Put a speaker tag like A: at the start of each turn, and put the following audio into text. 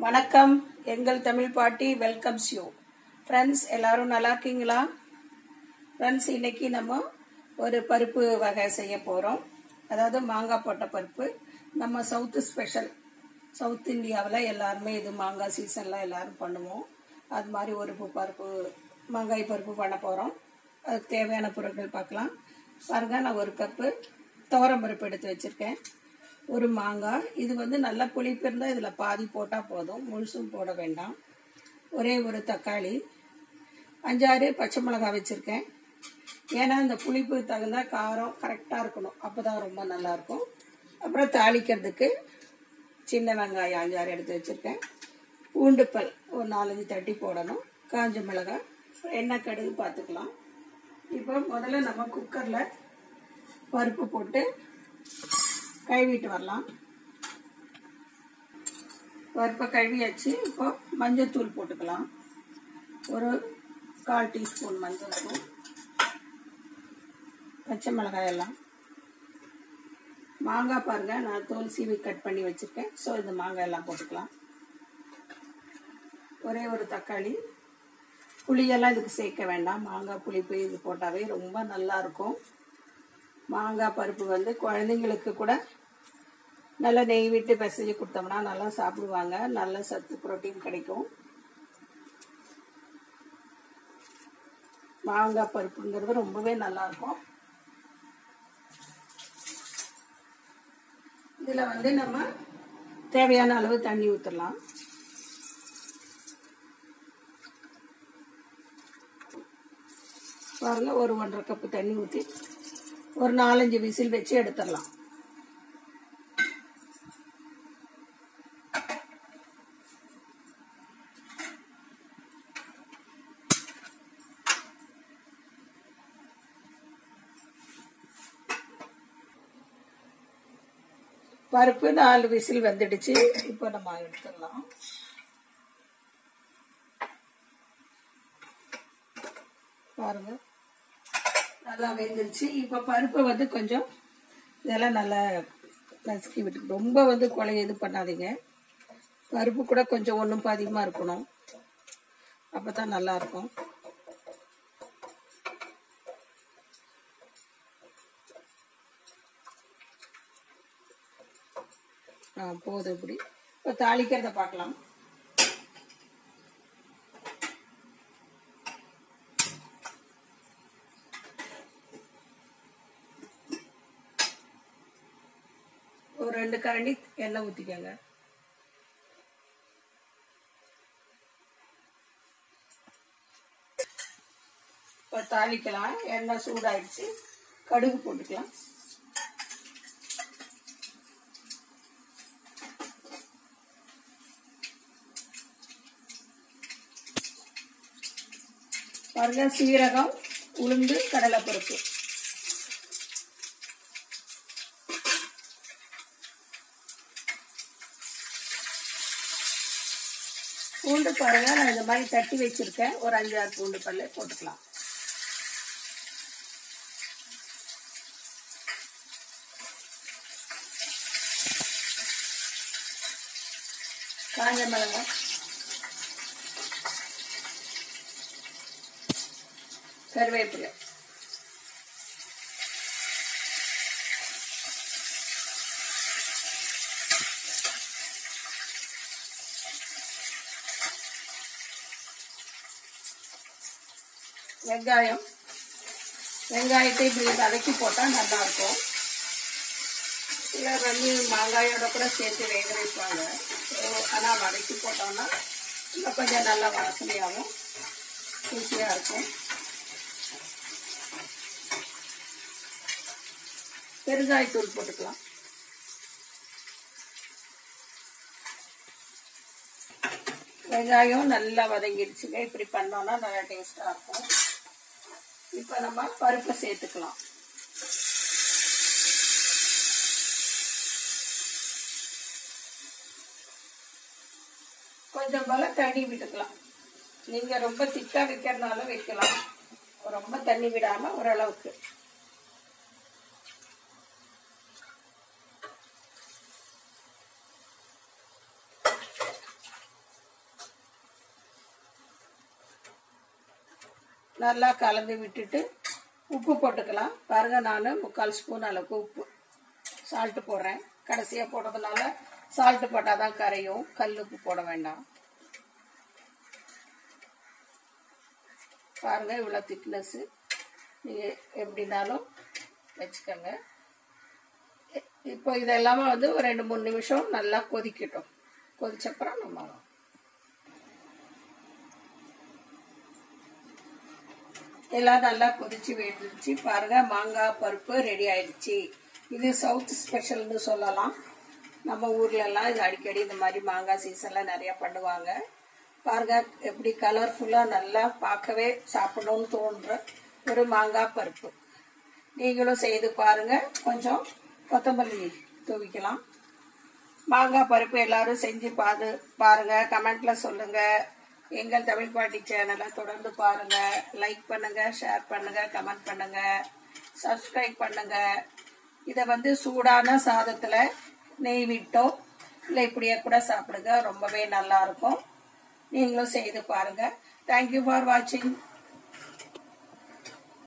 A: வணக்கம் எங்கள் தமிழ் பாட்டி வெல்கம்ஸ் யூ ஃப்ரெண்ட்ஸ் எல்லாரும் நல்லா இருக்கீங்களா ஃப்ரெண்ட்ஸ் இன்னைக்கு நம்ம ஒரு பருப்பு வகை செய்ய போகிறோம் அதாவது மாங்காய் போட்ட பருப்பு நம்ம சவுத்து ஸ்பெஷல் சவுத் இந்தியாவில் எல்லாருமே இது மாங்காய் சீசனில் எல்லாரும் பண்ணுவோம் அது மாதிரி ஒரு பூ பருப்பு மாங்காய் பருப்பு பண்ண போகிறோம் அதுக்கு தேவையான பொருட்கள் பார்க்கலாம் பாருங்க நான் ஒரு கப்பு துவரம் பருப்பு எடுத்து வச்சுருக்கேன் ஒரு மாங்காய் இது வந்து நல்லா புளிப்பு இருந்தால் இதில் பாதி போட்டால் போதும் முழுசும் போட வேண்டாம் ஒரே ஒரு தக்காளி அஞ்சாறு பச்சை மிளகாய் வச்சுருக்கேன் ஏன்னா இந்த புளிப்பு தகுந்த காரம் கரெக்டாக இருக்கணும் அப்போ தான் ரொம்ப நல்லாயிருக்கும் அப்புறம் தாளிக்கிறதுக்கு சின்ன வெங்காயம் அஞ்சாறு எடுத்து வச்சுருக்கேன் பூண்டு பல் ஒரு நாலஞ்சு தட்டி போடணும் காஞ்ச மிளகாய் எண்ணெய் கடுகு பார்த்துக்கலாம் இப்போ முதல்ல நம்ம குக்கரில் பருப்பு போட்டு கழுவிட்டு வரலாம் பருப்பை கழுவியாச்சு இப்போ மஞ்சள் தூள் போட்டுக்கலாம் ஒரு கால் டீஸ்பூன் மஞ்சள் தூள் பச்சை மிளகாய் எல்லாம் மாங்காய் பாருங்க நான் தோல் சீவி கட் பண்ணி வச்சுருக்கேன் ஸோ இந்த மாங்காய் எல்லாம் போட்டுக்கலாம் ஒரே ஒரு தக்காளி புளியெல்லாம் இதுக்கு சேர்க்க வேண்டாம் மாங்காய் புளிப்பு இது போட்டாவே ரொம்ப நல்லா இருக்கும் மாங்காய் பருப்பு வந்து குழந்தைங்களுக்கு கூட நல்லா நெய் விட்டு பிசைஞ்சு கொடுத்தோம்னா நல்லா சாப்பிடுவாங்க நல்ல சத்து புரோட்டீன் கிடைக்கும் மாங்காய் பருப்புங்கிறது ரொம்பவே நல்லா இருக்கும் இதில் வந்து நம்ம தேவையான அளவு தண்ணி ஊற்றலாம் பாருங்க ஒரு ஒன்றரை கப்பு தண்ணி ஊற்றி ஒரு நாலஞ்சு விசில் வச்சு எடுத்துடலாம் பருப்பு நாலு விசில் வந்துடுச்சு இப்போ நம்ம எடுத்துடலாம் பாருங்க நல்லா வெந்துருச்சு இப்போ பருப்பை வந்து கொஞ்சம் இதெல்லாம் நல்லா நசுக்கி விட்டு ரொம்ப வந்து கொலைய இது பண்ணாதீங்க பருப்பு கூட கொஞ்சம் ஒன்றும் அதிகமாக இருக்கணும் அப்போ தான் நல்லாயிருக்கும் ஆ போதும் இப்படி இப்போ தாளிக்கிறத பார்க்கலாம் ஒரு ரெண்டு கரண்டி எண்ணெய் ஊற்றிக்கோங்க இப்போ தாளிக்கலாம் எண்ணெய் சூடாயிடுச்சு கடுகு போட்டுக்கலாம் பாருங்க சீரகம் உளுந்து கடலைப்பருப்பு பூண்டு பாருங்க நான் இந்த மாதிரி தட்டி வச்சிருக்கேன் ஒரு அஞ்சாறு பூண்டு பல்லு போட்டுக்கலாம் காஞ்ச மிளகாய் கருவேப்பிலை வெங்காயம் வெங்காயத்தை இப்படி வதக்கி போட்டால் நல்லா இருக்கும் சிலர் வந்து மாங்காயோட கூட சேர்த்து வேக வைப்பாங்க ஆனால் வதக்கி போட்டோம்னா இன்னும் கொஞ்சம் நல்லா வாசனையாகவும் ருசியாக இருக்கும் பெருங்காயத்தூள் போட்டுக்கலாம் வெங்காயம் நல்லா வதங்கிடுச்சுங்க இப்படி பண்ணோம்னா நல்லா டேஸ்டாக இருக்கும் இப்போ நம்ம பருப்பை சேர்த்துக்கலாம் கொஞ்சம் போல தண்ணி விட்டுக்கலாம் நீங்கள் ரொம்ப திக்காக வைக்கிறதுனால வைக்கலாம் ரொம்ப தண்ணி விடாமல் ஓரளவுக்கு நல்லா கலந்து விட்டுட்டு உப்பு போட்டுக்கலாம் பாருங்க நான் முக்கால் ஸ்பூன் அளவுக்கு உப்பு சால்ட்டு போடுறேன் கடைசியாக போடுறதுனால சால்ட்டு போட்டால் தான் கரையும் கல் உப்பு போட வேண்டாம் பாருங்க இவ்வளோ திக்னஸ்ஸு நீங்கள் எப்படினாலும் வச்சுக்கோங்க இ- இப்போ இதெல்லாமே வந்து ஒரு ரெண்டு மூணு நிமிஷம் நல்லா கொதிக்கட்டும் கொதிச்சப்புறம் நம்ம எல்லாம் நல்லா கொதிச்சு வெந்துருச்சு பாருங்க மாங்காய் பருப்பு ரெடி ஆயிடுச்சு இது சவுத் ஸ்பெஷல்னு சொல்லலாம் நம்ம ஊர்ல எல்லாம் இது அடிக்கடி இந்த மாதிரி மாங்காய் சீசன்ல நிறைய பண்ணுவாங்க பாருங்க எப்படி கலர்ஃபுல்லா நல்லா பார்க்கவே சாப்பிடணும்னு தோன்ற ஒரு மாங்காய் பருப்பு நீங்களும் செய்து பாருங்க கொஞ்சம் கொத்தமல்லி தூவிக்கலாம் மாங்காய் பருப்பு எல்லாரும் செஞ்சு பாது பாருங்க கமெண்ட்ல சொல்லுங்க எங்கள் தமிழ் பாட்டி சேனலை தொடர்ந்து பாருங்க லைக் பண்ணுங்க ஷேர் பண்ணுங்க கமெண்ட் பண்ணுங்க சப்ஸ்கிரைப் பண்ணுங்க இதை வந்து சூடான சாதத்துல நெய் விட்டோ இல்லை இப்படியே கூட சாப்பிடுங்க ரொம்பவே நல்லா இருக்கும் நீங்களும் செய்து பாருங்க தேங்க்யூ ஃபார் வாட்சிங்